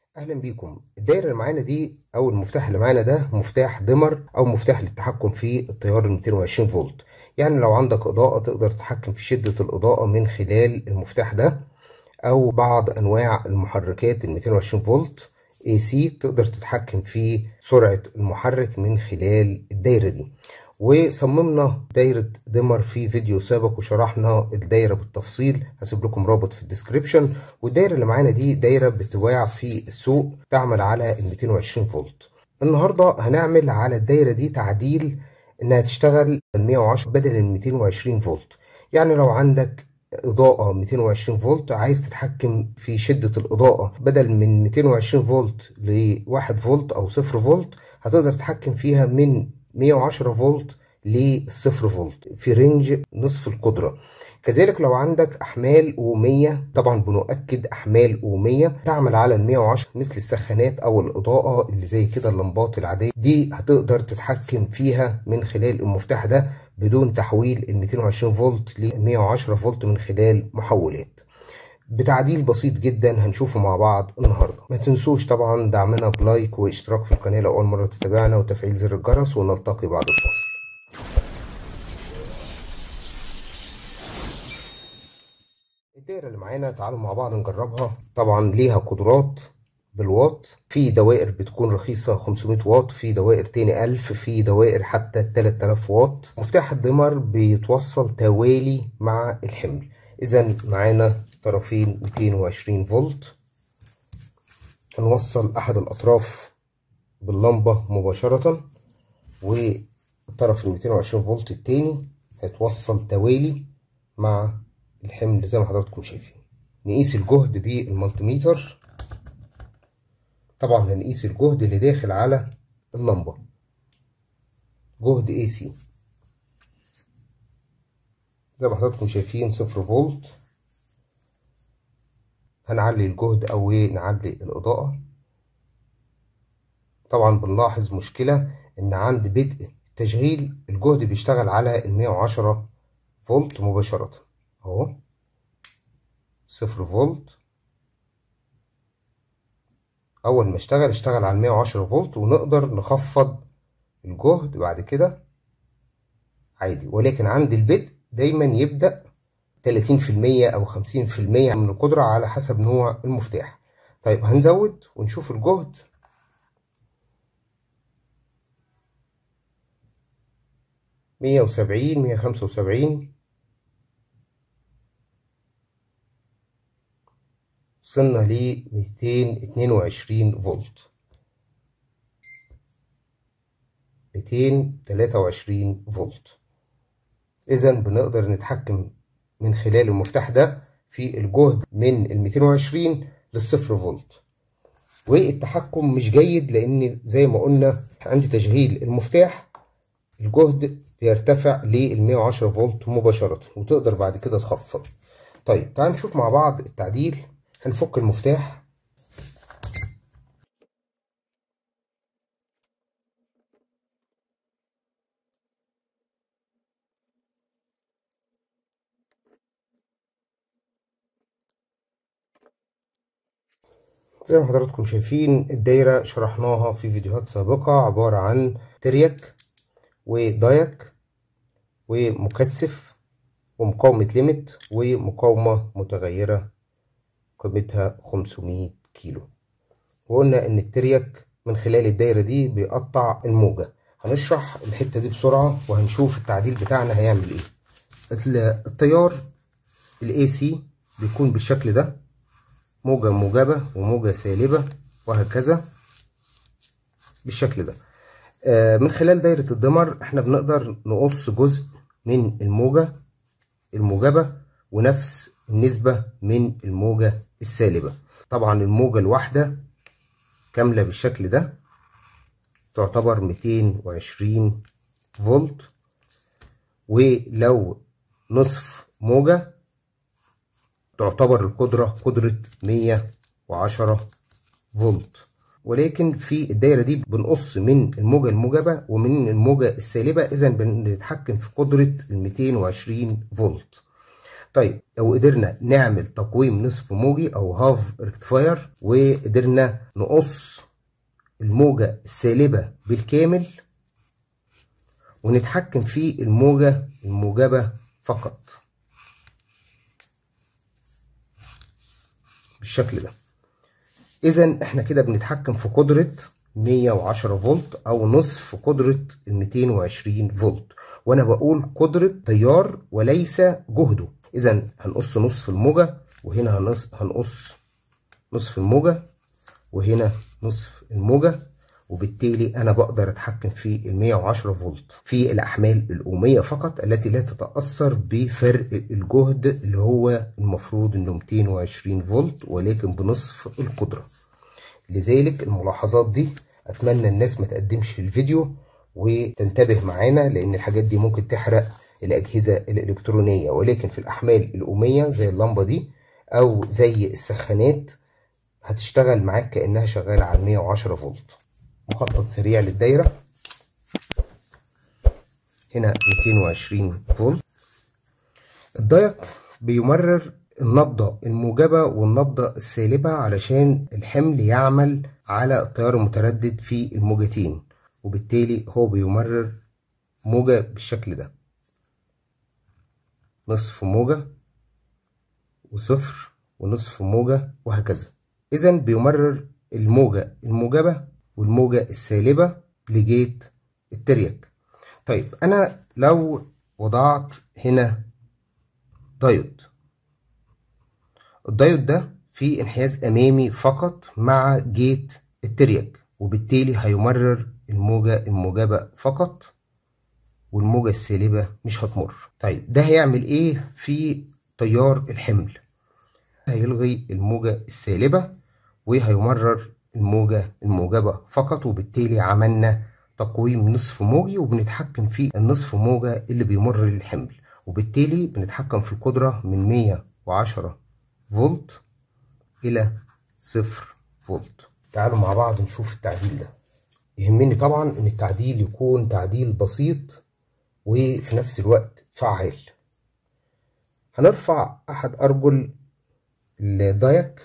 اهلا بيكم الدايره اللي معانا دي او المفتاح اللي معانا ده مفتاح ديمر او مفتاح للتحكم في التيار ال 220 فولت يعني لو عندك اضاءه تقدر تتحكم في شده الاضاءه من خلال المفتاح ده او بعض انواع المحركات ال 220 فولت AC تقدر تتحكم في سرعه المحرك من خلال الدايره دي وصممنا دايرة ديمر في فيديو سابق وشرحنا الدايرة بالتفصيل هسيب لكم رابط في الديسكريبشن والدايرة اللي معانا دي دايرة بتتباع في السوق تعمل على ال 220 فولت النهاردة هنعمل على الدايرة دي تعديل انها تشتغل 110 بدل ال 220 فولت يعني لو عندك إضاءة 220 فولت عايز تتحكم في شدة الإضاءة بدل من 220 فولت ل 1 فولت أو 0 فولت هتقدر تتحكم فيها من 110 فولت للصفر فولت في رينج نصف القدرة كذلك لو عندك أحمال أومية طبعا بنؤكد أحمال أومية تعمل على ال 110 مثل السخانات أو الإضاءة اللي زي كده اللمبات العادية دي هتقدر تتحكم فيها من خلال المفتاح ده بدون تحويل ال 220 فولت ل 110 فولت من خلال محولات بتعديل بسيط جدا هنشوفه مع بعض النهارده ما تنسوش طبعا دعمنا بلايك واشتراك في القناه لو اول مره تتابعنا وتفعيل زر الجرس ونلتقي بعد الفاصل الدايره اللي معانا تعالوا مع بعض نجربها طبعا ليها قدرات بالواط في دوائر بتكون رخيصة 500 واط في دوائر تاني 1000 في دوائر حتى 3000 واط مفتاح الدمر بيتوصل توالي مع الحمل اذا معانا طرفين 220 فولت هنوصل احد الاطراف باللمبة مباشرة والطرف ال 220 فولت التاني هيتوصل توالي مع الحمل زي ما حضراتكم شايفين نقيس الجهد بالمالتيميتر طبعا هنقيس الجهد اللي داخل على اللمبة جهد AC زي ما حضراتكم شايفين صفر فولت هنعلي الجهد او نعلي الاضاءة طبعا بنلاحظ مشكلة ان عند بدء التشغيل الجهد بيشتغل على ال 110 فولت مباشرة اهو صفر فولت اول ما اشتغل اشتغل على 110 فولت ونقدر نخفض الجهد بعد كده عادي ولكن عند البدء دايما يبدأ 30% او 50% من القدرة على حسب نوع المفتاح طيب هنزود ونشوف الجهد مية وسبعين مية خمسة وسبعين وصلنا ل 222 فولت 223 فولت اذا بنقدر نتحكم من خلال المفتاح ده في الجهد من ال 220 للصفر فولت والتحكم مش جيد لان زي ما قلنا عند تشغيل المفتاح الجهد بيرتفع لل 110 فولت مباشرة وتقدر بعد كده تخفض طيب تعال نشوف مع بعض التعديل هنفك المفتاح زي ما حضراتكم شايفين الدايرة شرحناها في فيديوهات سابقة عبارة عن تريك ودايك ومكثف ومقاومة ليميت ومقاومة متغيرة قيمتها 500 كيلو وقلنا ان التريك من خلال الدايرة دي بيقطع الموجة هنشرح الحتة دي بسرعة وهنشوف التعديل بتاعنا هيعمل ايه التيار الاي سي بيكون بالشكل ده موجة موجبة وموجة سالبة وهكذا بالشكل ده من خلال دايرة الدمر احنا بنقدر نقص جزء من الموجة الموجبة ونفس النسبة من الموجة السالبة طبعا الموجة الواحدة كاملة بالشكل ده تعتبر 220 فولت ولو نصف موجة تعتبر القدرة قدرة 110 فولت ولكن في الدايرة دي بنقص من الموجة الموجبة ومن الموجة السالبة إذا بنتحكم في قدرة ال 220 فولت طيب لو قدرنا نعمل تقويم نصف موجي او هاف ريكتفاير وقدرنا نقص الموجة السالبة بالكامل ونتحكم في الموجة الموجبة فقط بالشكل ده اذا احنا كده بنتحكم في قدرة 110 فولت او نصف قدرة ال 220 فولت وانا بقول قدرة تيار وليس جهده اذا هنقص نصف الموجة وهنا هنقص نصف الموجة وهنا نصف الموجة وبالتالي انا بقدر اتحكم في ال 110 فولت في الاحمال الاوميه فقط التي لا تتاثر بفرق الجهد اللي هو المفروض انه 220 فولت ولكن بنصف القدره لذلك الملاحظات دي اتمنى الناس ما تقدمش في الفيديو وتنتبه معانا لان الحاجات دي ممكن تحرق الاجهزه الالكترونيه ولكن في الاحمال الاوميه زي اللمبه دي او زي السخانات هتشتغل معاك كانها شغاله على 110 فولت مخطط سريع للدايرة هنا 220 فولت الدايك بيمرر النبضة الموجبة والنبضة السالبة علشان الحمل يعمل على التيار المتردد في الموجتين وبالتالي هو بيمرر موجة بالشكل ده نصف موجة وصفر ونصف موجة وهكذا إذا بيمرر الموجة الموجبة والموجة السالبة لجيت التريك طيب أنا لو وضعت هنا دايود الدايود ده فيه انحياز أمامي فقط مع جيت التريك وبالتالي هيمرر الموجة الموجبة فقط والموجة السالبة مش هتمر طيب ده هيعمل ايه في تيار الحمل هيلغي الموجة السالبة وهيمرر الموجة الموجبة فقط وبالتالي عملنا تقويم نصف موجي وبنتحكم في النصف موجة اللي بيمر للحمل وبالتالي بنتحكم في القدرة من 110 فولت إلى صفر فولت تعالوا مع بعض نشوف التعديل ده يهمني طبعا ان التعديل يكون تعديل بسيط وفي نفس الوقت فعال هنرفع احد ارجل الدايك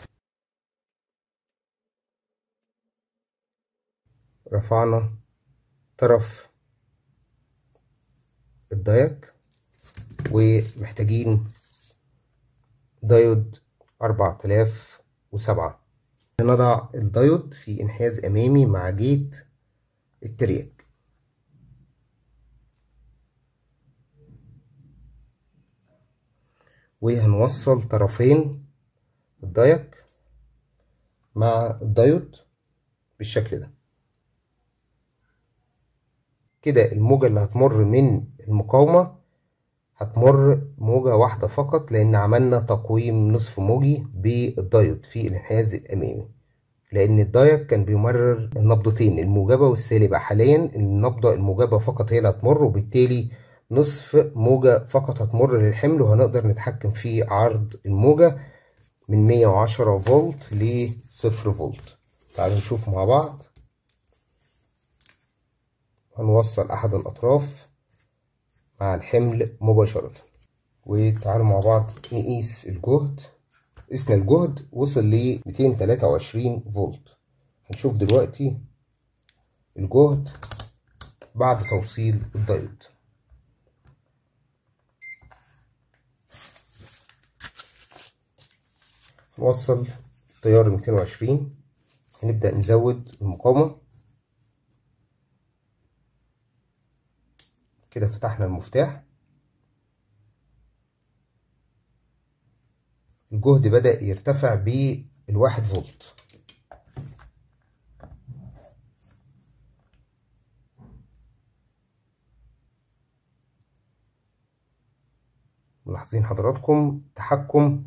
رفعنا طرف الدايك ومحتاجين دايود أربعة آلاف وسبعة نضع الدايود في انحياز أمامي مع جيت الترياك وهنوصل طرفين الدايك مع الدايود بالشكل ده كده الموجة اللي هتمر من المقاومة هتمر موجة واحدة فقط لأن عملنا تقويم نصف موجي بالدايود في الانحياز الأمامي لأن الدايود كان بيمرر النبضتين الموجبة والسالبة حاليا النبضة الموجبة فقط هي اللي هتمر وبالتالي نصف موجة فقط هتمر للحمل وهنقدر نتحكم في عرض الموجة من 110 فولت لصفر فولت تعالوا نشوف مع بعض هنوصل أحد الأطراف مع الحمل مباشرة وتعالوا مع بعض نقيس الجهد قسنا الجهد وصل ل 223 فولت هنشوف دلوقتي الجهد بعد توصيل الدايود نوصل تيار 220 هنبدأ نزود المقاومة كده فتحنا المفتاح الجهد بدأ يرتفع بالواحد فولت ملاحظين حضراتكم تحكم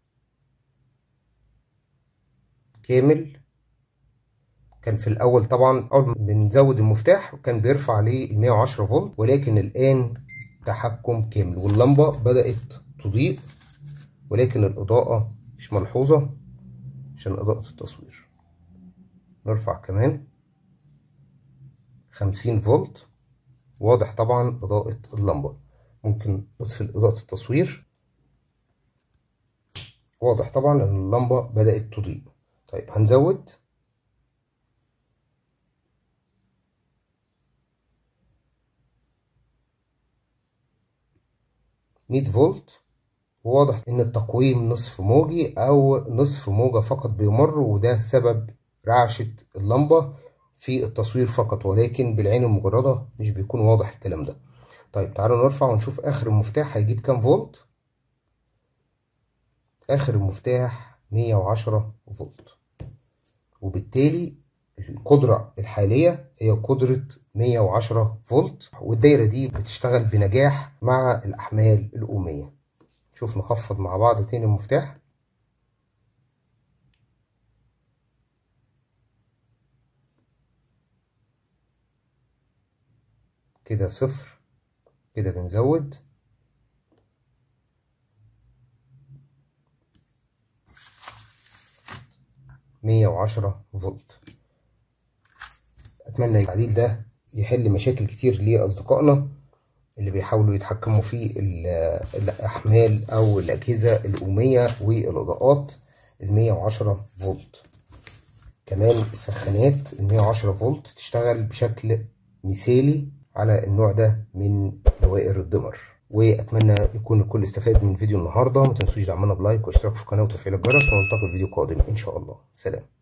كامل كان في الاول طبعا اول ما بنزود المفتاح كان بيرفع ل 110 فولت ولكن الان تحكم كامل واللمبه بدات تضيء ولكن الاضاءه مش ملحوظه عشان اضاءه التصوير نرفع كمان 50 فولت واضح طبعا اضاءه اللمبه ممكن نطفي اضاءه التصوير واضح طبعا ان اللمبة بدأت تضيء طيب هنزود مية فولت وواضح ان التقويم نصف موجي او نصف موجة فقط بيمر وده سبب رعشة اللمبة في التصوير فقط ولكن بالعين المجردة مش بيكون واضح الكلام ده طيب تعالوا نرفع ونشوف اخر المفتاح هيجيب كام فولت اخر المفتاح 110 فولت وبالتالي القدرة الحالية هي قدرة 110 فولت والدايرة دي بتشتغل بنجاح مع الأحمال الأمية شوف نخفض مع بعض تاني المفتاح كده صفر كده بنزود مية وعشرة فولت أتمنى التعديل ده يحل مشاكل كتير لأصدقائنا اللي بيحاولوا يتحكموا في الأحمال أو الأجهزة الأمية والإضاءات المية وعشرة فولت كمان السخانات المية وعشرة فولت تشتغل بشكل مثالي على النوع ده من دوائر الدمر واتمنى يكون الكل استفاد من فيديو النهارده ما تنسوش دعمنا بلايك واشتراك في القناه وتفعيل الجرس ونلتقي في فيديو قادم ان شاء الله سلام